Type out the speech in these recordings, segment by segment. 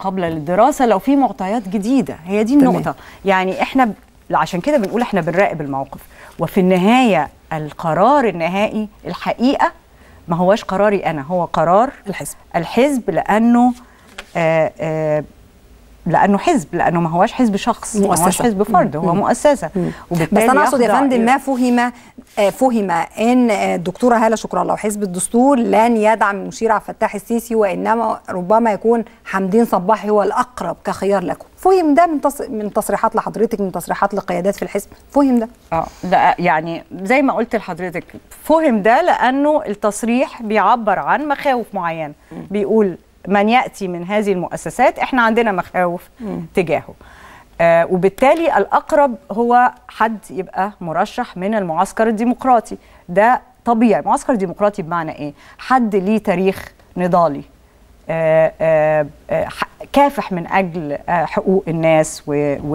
قابله للدراسه لو في معطيات جديده هي دي تمام. النقطه يعني احنا ب- عشان كده بنقول احنا بنراقب الموقف وفي النهايه القرار النهائي الحقيقه ما هوش قراري انا هو قرار الحزب الحزب لانه آه آه لانه حزب لانه ما هوش حزب شخص ما هوش مؤسسة. حزب فرد هو مؤسسه بس انا اقصد يا يخضع فندم إلى- ما فهم آه، فهم ان آه، الدكتوره هاله شكر الله وحزب الدستور لن يدعم المشير عبد الفتاح السيسي وانما ربما يكون حمدين صباحي هو الاقرب كخيار لكم فهم ده من تص... من تصريحات لحضرتك من تصريحات لقيادات في الحزب فهم ده اه لا يعني زي ما قلت لحضرتك فهم ده لانه التصريح بيعبر عن مخاوف معينه بيقول من ياتي من هذه المؤسسات احنا عندنا مخاوف تجاهه آه وبالتالي الاقرب هو حد يبقى مرشح من المعسكر الديمقراطي ده طبيعي المعسكر الديمقراطي بمعنى ايه حد ليه تاريخ نضالي آه، آه، آه، ح- كافح من اجل آه، حقوق الناس و و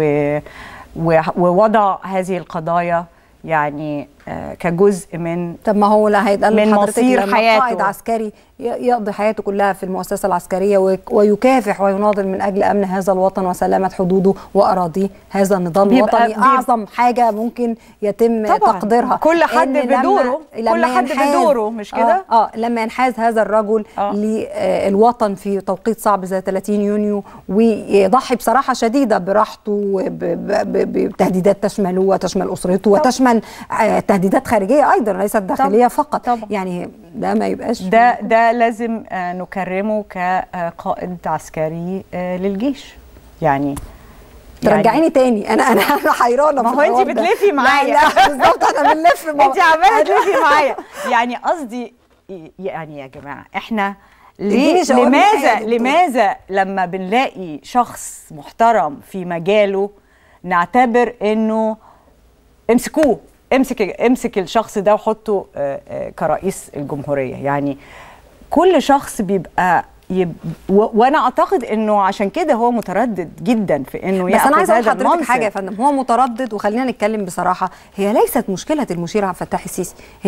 و ووضع هذه القضايا يعني آه، كجزء من طب ما هو لا هيتقال من لحضرتك مصير لما حياته. قائد عسكري ي- يقضي حياته كلها في المؤسسه العسكريه ويك- ويكافح ويناضل من اجل امن هذا الوطن وسلامه حدوده واراضيه هذا النظام بيبقى- الوطني بيبقى- اعظم حاجه ممكن يتم طبعاً. تقديرها كل حد إن لما- بدوره. لما كل حد ينحاز- بدوره، مش كده؟ اه, آه لما ينحاز هذا الرجل آه. للوطن في توقيت صعب زي 30 يونيو ويضحي بصراحه شديده براحته وب- ب- ب- بتهديدات تشمله وتشمل اسرته وتشمل آه، تهديدات خارجيه ايضا ليست داخليه فقط طبعاً. يعني ده ما يبقاش ده ده لازم آه، نكرمه كقائد عسكري آه، للجيش يعني ترجعيني تاني انا انا انا حيرانه ما في هو انت الحوار ده. بتلفي معايا لا لا بالظبط احنا بنلف مع- انت عماله أنا- تلفي معايا يعني قصدي يعني يا جماعه احنا ليه اديني شاور معايا يا لماذا دكتور. لماذا لما بنلاقي شخص محترم في مجاله نعتبر انه امسكوه امسك امسك الشخص ده وحطه آه، آه، كرئيس الجمهوريه يعني كل شخص بيبقى يب... و... وانا اعتقد انه عشان كده هو متردد جدا في انه بس ياخد انا عايزه اقول هذا لحضرتك المنصب حاجه يا فندم هو متردد وخلينا نتكلم بصراحه هي ليست مشكله المشير عبد الفتاح السيسي